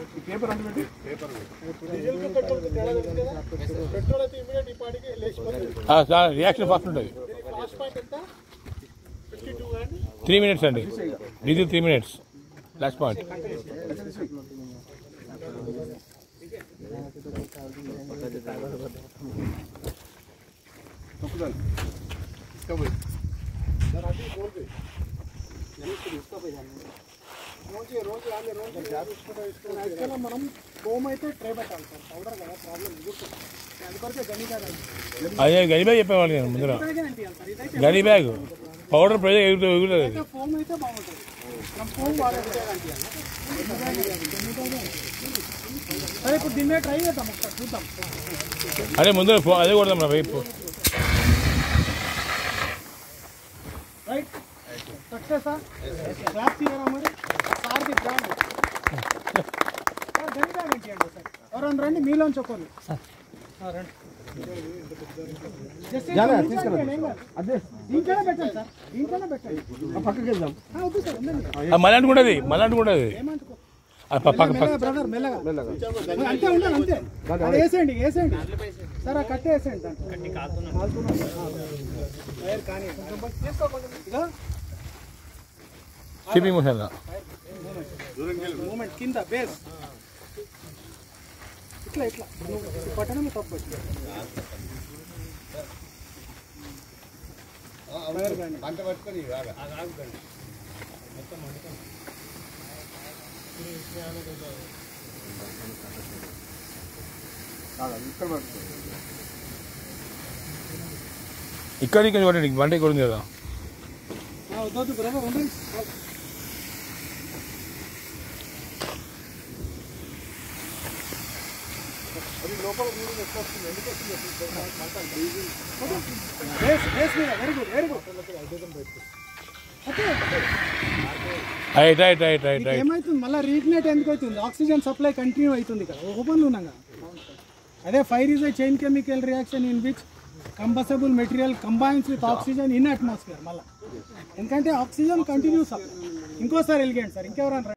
Paper అంటే పెట్టి డీజిల్కి పెట్రోల్కి తేడా తెలుసు కదా పెట్రోల్ అయితే ఇమీడియట్ ఈ పాటికి లేచిపోతుంది రియాక్షన్ ఫాస్ట్ ఉంటుంది దీని ఫ్లాష్ పాయింట్ ఎంత ఫిఫ్టీ టూ అండి త్రీ మినిట్స్ అండి diesel three minutes last point తొక్కుదాలి రోజు రోజు ఆమె రోజు యాక్చువల్గా మనం హోమ్ అయితే ట్రై పెట్టాలి సార్ పౌడర్ కదా ప్రాబ్లం ఎదుర్కొంది అందుకొరకే గని కాదు అదే గని బ్యాగ్ చెప్పేవాళ్ళు నేను ముందర అనిపించాలి సార్ ఇదైతే గని బ్యాగ్ పౌడర్ ప్రైజ్ ఎగురుతుంది ఎగురుతుంది అది ఫోమ్ అయితే బాగుంటుంది మనం ఫోమ్ వాడేది సరే ఇప్పుడు దీని మీద ట్రై చేద్దాం ఒకసారి చూద్దాం అదే ముందర ఫో- అదే కొడదాం నా వైపు రైట్ సక్సెసా క్లాస్ ఇవ్వరా మరి సార్ది బ్రాండ్ సార్ గని బ్యాగ్ ఏంటి అండి సార్ ఎవరన్నా రండి మీలోంచి ఒకరు ఆ, రండి Just జానా, ఇంట్లో తీసుకురా. ఉంచండి, ఏం కాదు. అదే దీంట్లోనే పెట్టండి సార్ దీంట్లోనే పెట్టండి ఆ పక్కకి వెళ్దాం ఆ, వద్దు సార్ ఉండండి మళ్ళీ అంటుకుంటుంది మళ్ళీ అంటుకుంటుంది ఏమంటుకో అది పక్క పక్క మెల్లగా బ్రదర్ మెల్లగా మెల్లగా అంతే ఉండాలి అంతే అది వేసేయండి వేసేయండి సార్ ఆ కట్టే వేసేయండి దాంట్లో కాలుతున్నా. ఆ. వైర్ కానీ ఇదో షిప్పింగ్ మోషన్ మూమెంట్ కింద బేస్ ఇట్లా ఇట్లా నువ్వు పట్టణమే తప్పు వైర్ కానీ ఇక్కడ పట్టుకో. ఇక్కడ ఇక్కడ చూడండి బండి ఇక్కడ ఉంది కదా ఆ, వద్దొద్దు బ్రదర్ ఉండండి బేస్ బేస్ మీద very good very good okay right right right right right ఏమైతుంది మళ్ళీ రీగ్నేట్ ఎందుకు అవుతుంది ఆక్సిజన్ సప్లై కంటిన్యూ అవుతుంది కదా ఓపెన్ ఉన్నాగా అదే fire is a chain chemical reaction in which combustible material combines with oxygen in atmosphere మళ్ళీ ఎందుకంటే ఆక్సిజన్ కంటిన్యూస్ ఇంకోసారి వెలిగండి సార్ ఇంకెవరైనా